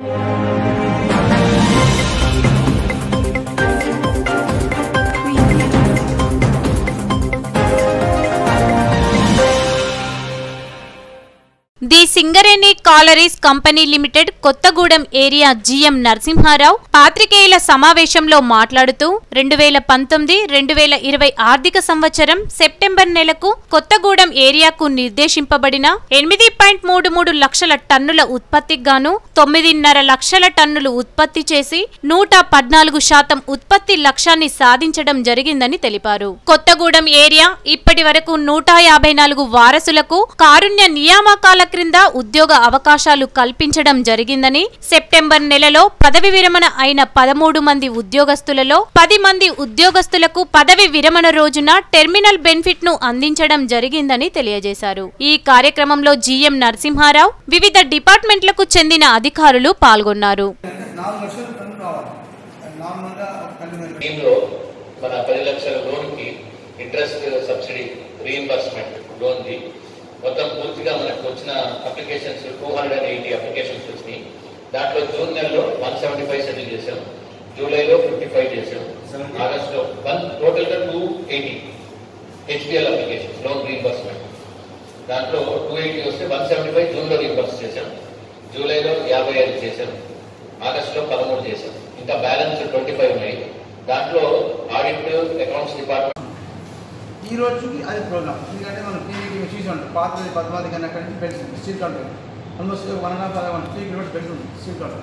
The Singareni collieries company limited Kothagudem area GM Narasimha Rao పాత్రికేయుల సమావేశంలో మాట్లాడుతూ రెండు వేల పంతొమ్మిది రెండు వేల ఇరవై ఆర్థిక సంవత్సరం సెప్టెంబర్ నెలకు కొత్తగూడెం ఏరియాకు నిర్దేశింపబడిన ఎనిమిది పాయింట్ మూడు మూడు లక్షల టన్నుల ఉత్పత్తికి గాను తొమ్మిదిన్నర లక్షల టన్నులు ఉత్పత్తి చేసి నూట పద్నాలుగు శాతం ఉత్పత్తి లక్ష్యాన్ని సాధించడం జరిగిందని తెలిపారు కొత్తగూడెం ఏరియా ఇప్పటి వరకు నూట యాభై నాలుగు వారసులకు కారుణ్య నియామకాల క్రింద ఉద్యోగ అవకాశాలు కల్పించడం జరిగిందని సెప్టెంబర్ నెలలో పదవి విరమణ అయిన పదమూడు మంది ఉద్యోగస్తులలో పది మంది ఉద్యోగస్తులకు పదవి విరమణ రోజున టెర్మినల్ బెనిఫిట్ ను అందించడం జరిగిందని తెలియజేశారు ఈ కార్యక్రమంలో జీఎం నరసింహారావు వివిధ డిపార్ట్మెంట్లకు చెందిన అధికారులు పాల్గొన్నారు నాలుగు లక్షలు టన్ను రావాలి నార్మల్గా కంటిన్యూ స్కీమ్లో మన పది లక్షల లోన్కి ఇంట్రెస్ట్ సబ్సిడీ రీఇంబర్స్మెంట్ లోన్ది మొత్తం పూర్తిగా మనకు వచ్చిన applications two hundred and eighty applications వచ్చినాయి దాంట్లో జూన్ నెలలో వన్ సెవెంటీ ఫైవ్ సెటిల్ చేసాం జూలైలో ఫిఫ్టీ ఫైవ్ చేసాం ఆగస్టులో వన్ టోటల్గా two eighty HDL applications loan reimbursement దాంట్లో టూ ఎయిటీ వస్తే వన్ సెవెంటీ ఫైవ్ జూన్లో రీఇంబర్స్ చేసాం జూలైలో యాభై ఐదు చేసాం ఆగస్టులో పదమూడు చేసాం ఇంకా బ్యాలెన్స్ ట్వంటీ ఫైవ్ ఉన్నాయి దాంట్లో ఆడిట్ అకౌంట్స్ డిపార్ట్మెంట్ ఈ రోజుకి అది ప్రోగ్రామ్ ఎందుకంటే మనం పీవీకి చూసాం పాతది పద్మావతి కన్నా అక్కడి నుంచి పెంచింది steel counter almost one and half one three kilometres పెంచుంది స్టీల్ కౌంటర్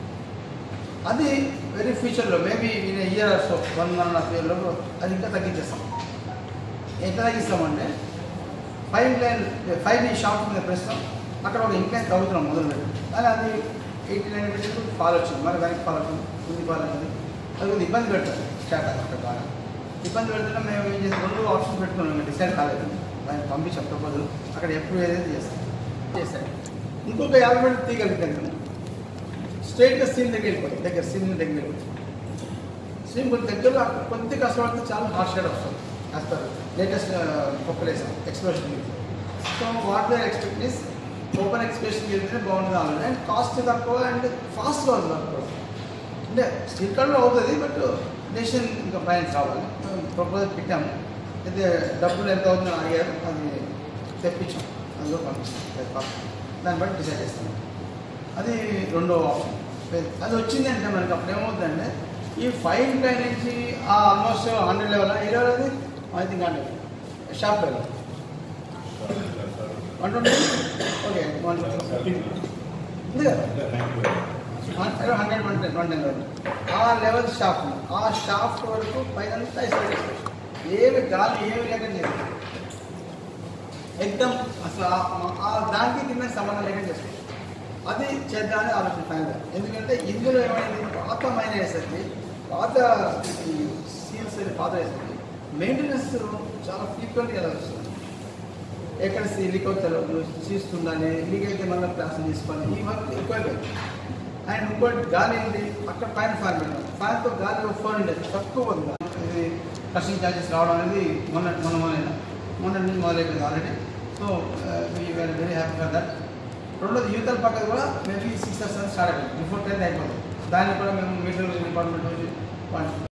అది వెరీ ఫ్యూచర్లో maybe in year so one one and half ఇయర్లో అది ఇంకా తగ్గించేస్తాం ఎంత తగ్గిస్తామంటే five line five D shop మీద ప్రస్తుతం అక్కడ ఒక ఇంక్లైన్ తగ్గుతున్నాం మొదలు పెట్టి కానీ అది ఎయిటీ నైన్ మీటర్స్ ఫాల్ వచ్చింది మరి దానికి ఫాల్ అవుతుంది ముందు ఫాల్ అవుతుంది అది కొంచెం ఇబ్బంది పెడతాం స్టార్ట్ అక్కడ బాగా ఇబ్బంది పెడుతున్నా మేము ఏం చేస్తాం రెండు ఆప్షన్ పెట్టుకున్నాం డిసైడ్ కాలేదు దాన్ని పంపించాం ప్రపోజల్ అక్కడ ఎప్పుడు ఏదైతే చేస్తాం చేస్తాం ఇంకొక యాభై మీటర్ తీయగలుగుతాను స్ట్రైట్గా సీన్ దగ్గర వెళ్ళిపోతుంది దగ్గర సీన్ దగ్గర వెళ్ళిపోతుంది సీన్ కొంచెం దగ్గరలో అక్కడ కొద్ది కష్టపడితే చాలా హార్డ్ షేడ్ వస్తుంది as per latest population expression so what they expect is open expression వెళ్తే బాగుంటుంది ఆల్రెడీ అండ్ కాస్ట్ తక్కువ అండ్ ఫాస్ట్గా ఉంది తక్కువ అంటే స్టిల్ కార్డ్లో అవుతుంది బట్ డెసిషన్ ఇంకా ఫైనాన్స్ రావాలి ప్రపోజల్ పెట్టాము అయితే డబ్బులు ఎంత అవుతుందో అడిగారు అది తెప్పించాం అందులో పంపిస్తాం దాన్ని బట్టి డిసైడ్ చేస్తాం అది రెండో ఆప్షన్ అది వచ్చిందంటే మనకి అప్పుడు ఏమవుతుందంటే ఈ ఫైవ్ పై నుంచి ఆ ఆల్మోస్ట్ హండ్రెడ్ లెవెల్ ఇరవై అది I think hundred shop level one twenty okay one fifteen ఉంది కదా hundred one ten one ten level ఆ లెవెల్ షాప్ ఉంది. ఆ షాప్ వరకు పైన ఐసోలేట్ చేసుకోవచ్చు ఏమి గాలి ఏమి లేకుండా చేయాలి ఎక్దమ్ అసలు ఆ- ఆ దానికి కింద సంబంధం లేకుండా చేసుకోవచ్చు అది చేద్దామని ఆలోచన ఫైనల్ ఎందుకంటే ఇందులో ఏమైంది పాత మైన వేసరికి పాత సీల్స్ పాత వేసరికి మెయింటెనెన్స్ చాలా ఫ్రీక్వెంట్గా ఎలా వస్తుంది ఎక్కడ లీక్ అవుతారో చీస్తుందని లీక్ అయితే మళ్ళీ క్లాస్ తీసుకోవాలి ఈ వర్క్ ఎక్కువ అండ్ ఇంకోటి గాలి ఏంటి అక్కడ పైన ఫ్యాన్ పెట్టాం ఫ్యాన్తో గాలి ఫోన్ ఉండేది తక్కువ ఉంది ఇది కస్టింగ్ ఛార్జెస్ రావడం అనేది మొన్న మొన్న మొన్న మొన్న నుంచి మొదలైపోయింది already so we are very happy for that రెండోది యూతల పక్కన కూడా మేబీ సిక్స్ అవర్స్ స్టార్ట్ అయిపోయింది బిఫోర్ టెన్త్ అయిపోతుంది దాన్ని కూడా మేము మీటర్ డిపార్ట్మెంట్ నుంచి